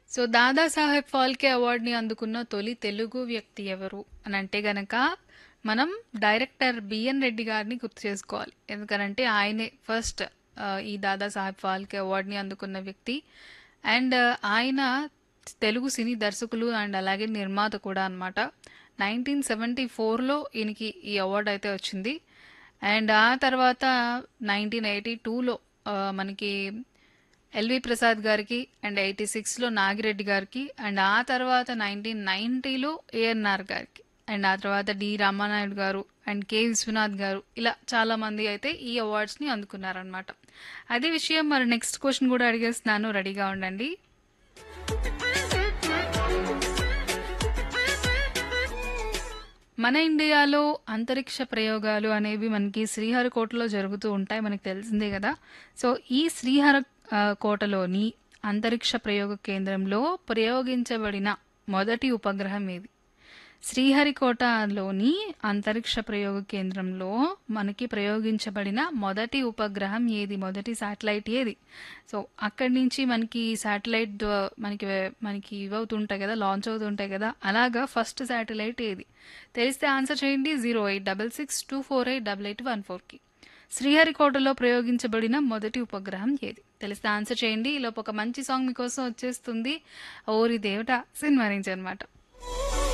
so Dadasaheb Phalke అవార్డుని అందుకున్న తొలి తెలుగు వ్యక్తి ఎవరు అని అంటే గనక మనం డైరెక్టర్ బిఎన్ రెడ్డి గారిని గుర్తు చేసుకోవాలి ఎందుకనంటే ఆయనే ఫస్ట్ ఈ దాదాసాహెబ్ ఫాల్కే అవార్డుని అందుకున్న వ్యక్తి అండ్ ఆయన తెలుగు సినీ దర్శకులు అండ్ అలాగే నిర్మాత కూడా అనమాట నైన్టీన్ సెవెంటీ ఫోర్లో ఈయనకి ఈ అవార్డు అయితే వచ్చింది అండ్ ఆ తర్వాత నైన్టీన్ ఎయిటీ టూలో మనకి ఎల్వి ప్రసాద్ గారికి అండ్ ఎయిటీ సిక్స్లో నాగిరెడ్డి గారికి అండ్ ఆ తర్వాత నైన్టీన్ నైంటీలో ఏఎన్ఆర్ గారికి అండ్ ఆ తర్వాత డి రామానాయుడు గారు అండ్ కె విశ్వనాథ్ గారు ఇలా చాలా మంది అయితే ఈ అవార్డ్స్ని అందుకున్నారనమాట అదే విషయం మరి నెక్స్ట్ క్వశ్చన్ కూడా అడిగేస్తున్నాను రెడీగా ఉండండి మన ఇండియాలో అంతరిక్ష ప్రయోగాలు అనేవి మనకి శ్రీహరికోటలో జరుగుతూ ఉంటాయి మనకి తెలిసిందే కదా సో ఈ శ్రీహర ఆ, కోటలోని అంతరిక్ష ప్రయోగ కేంద్రంలో ప్రయోగించబడిన మొదటి ఉపగ్రహం ఏది శ్రీహరికోటలోని అంతరిక్ష ప్రయోగ కేంద్రంలో మనకి ప్రయోగించబడిన మొదటి ఉపగ్రహం ఏది మొదటి శాటిలైట్ ఏది సో అక్కడి నుంచి మనకి శాటిలైట్ ద్వా- మనకి మనకి ఇవవుతుంటాయి కదా లాంచ్ అవుతుంటాయి కదా అలాగా ఫస్ట్ శాటిలైట్ ఏది తెలిస్తే ఆన్సర్ చేయండి zero eight double six two four eight double eight one ఫోర్కి శ్రీహరికోటలో ప్రయోగించబడిన మొదటి ఉపగ్రహం ఏది తెలిస్తే ఆన్సర్ చేయండి ఈలోపు ఒక మంచి సాంగ్ మీకోసం వచ్చేస్తుంది ఓరి దేవట సినిమా నుంచి అనమాట